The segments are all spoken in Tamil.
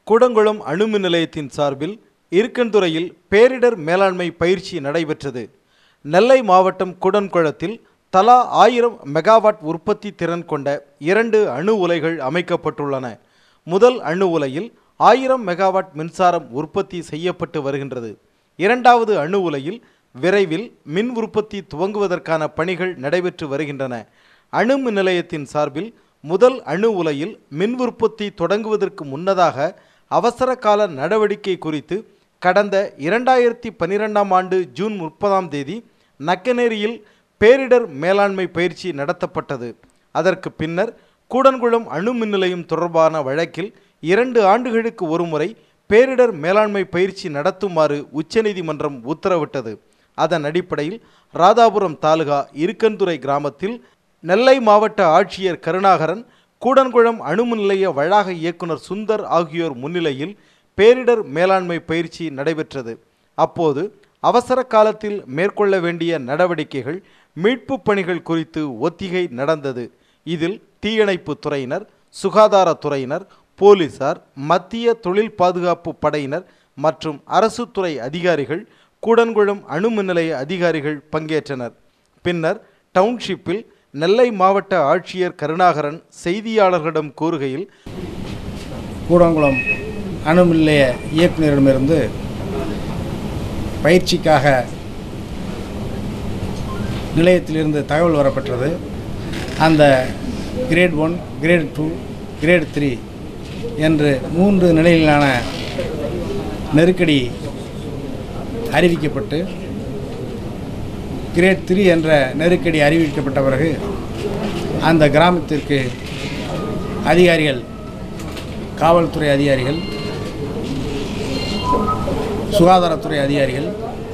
கூடங்குளம் அணுமின் நிலையத்தின் சார்பில் இருக்கன்துறையில் பேரிடர் மேலாண்மை பயிற்சி நடைபெற்றது நெல்லை மாவட்டம் கூடன்குளத்தில் தலா ஆயிரம் மெகாவாட் உற்பத்தி திறன் கொண்ட இரண்டு அணு உலைகள் அமைக்கப்பட்டுள்ளன முதல் அணு உலையில் ஆயிரம் மெகாவாட் மின்சாரம் உற்பத்தி செய்யப்பட்டு வருகின்றது இரண்டாவது அணு உலையில் விரைவில் மின் உற்பத்தி துவங்குவதற்கான பணிகள் நடைபெற்று வருகின்றன அணு மின் நிலையத்தின் சார்பில் முதல் அணு உலையில் மின் உற்பத்தி தொடங்குவதற்கு முன்னதாக அவசர கால நடவடிக்கை குறித்து கடந்த இரண்டாயிரத்தி பன்னிரெண்டாம் ஆண்டு ஜூன் முப்பதாம் தேதி நக்கநேரியில் பேரிடர் மேலாண்மை பயிற்சி நடத்தப்பட்டது அதற்கு பின்னர் கூடன்குளம் அணு மின் நிலையம் தொடர்பான வழக்கில் இரண்டு ஆண்டுகளுக்கு ஒருமுறை பேரிடர் மேலாண்மை பயிற்சி நடத்துமாறு உச்சநீதிமன்றம் உத்தரவிட்டது அதன் அடிப்படையில் ராதாபுரம் தாலுகா இருக்கன்துறை கிராமத்தில் நெல்லை மாவட்ட ஆட்சியர் கருணாகரன் கூடன்குளம் அணுமின் நிலைய வளாக இயக்குனர் சுந்தர் ஆகியோர் முன்னிலையில் பேரிடர் மேலாண்மை பயிற்சி நடைபெற்றது அப்போது அவசர காலத்தில் மேற்கொள்ள வேண்டிய நடவடிக்கைகள் மீட்புப் பணிகள் குறித்து ஒத்திகை நடந்தது இதில் தீயணைப்பு துறையினர் சுகாதாரத்துறையினர் போலீசார் மத்திய தொழில் பாதுகாப்பு படையினர் மற்றும் அரசு துறை அதிகாரிகள் கூடன்குளம் அணுமின் நிலைய அதிகாரிகள் பங்கேற்றனர் பின்னர் டவுன்ஷிப்பில் நெல்லை மாவட்ட ஆட்சியர் கருணாகரன் செய்தியாளர்களிடம் கூறுகையில் கூடங்குளம் அணுமின் நிலைய இயக்குநரிடமிருந்து பயிற்சிக்காக நிலையத்திலிருந்து தகவல் வரப்பெற்றது அந்த grade one grade two grade three என்று மூன்று நிலையிலான நெருக்கடி அறிவிக்கப்பட்டு கிரேட் த்ரீ என்ற நெருக்கடி அறிவிக்கப்பட்ட பிறகு அந்த கிராமத்திற்கு அதிகாரிகள் காவல்துறை அதிகாரிகள் சுகாதாரத்துறை அதிகாரிகள்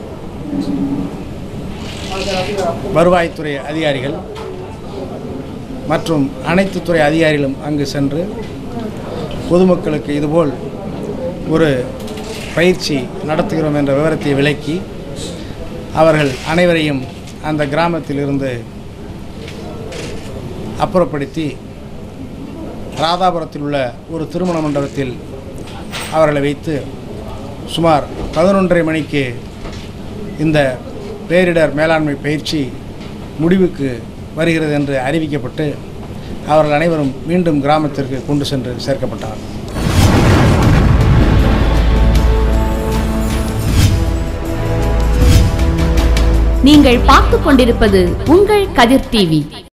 வருவாய்த்துறை அதிகாரிகள் மற்றும் அனைத்து துறை அதிகாரிகளும் அங்கு சென்று பொதுமக்களுக்கு இதுபோல் ஒரு பயிற்சி நடத்துகிறோம் என்ற விவரத்தை விளக்கி அவர்கள் அனைவரையும் அந்த கிராமத்திலிருந்து அப்புறப்படுத்தி ராதாபுரத்தில் உள்ள ஒரு திருமண மண்டபத்தில் அவர்களை வைத்து சுமார் பதினொன்றரை மணிக்கு இந்த பேரிடர் மேலாண்மை பயிற்சி முடிவுக்கு வருகிறது என்று அறிவிக்கப்பட்டு அவர்கள் அனைவரும் மீண்டும் கிராமத்திற்கு கொண்டு சென்று சேர்க்கப்பட்டார் நீங்கள் பார்த்துக் கொண்டிருப்பது உங்கள் கதிர் டிவி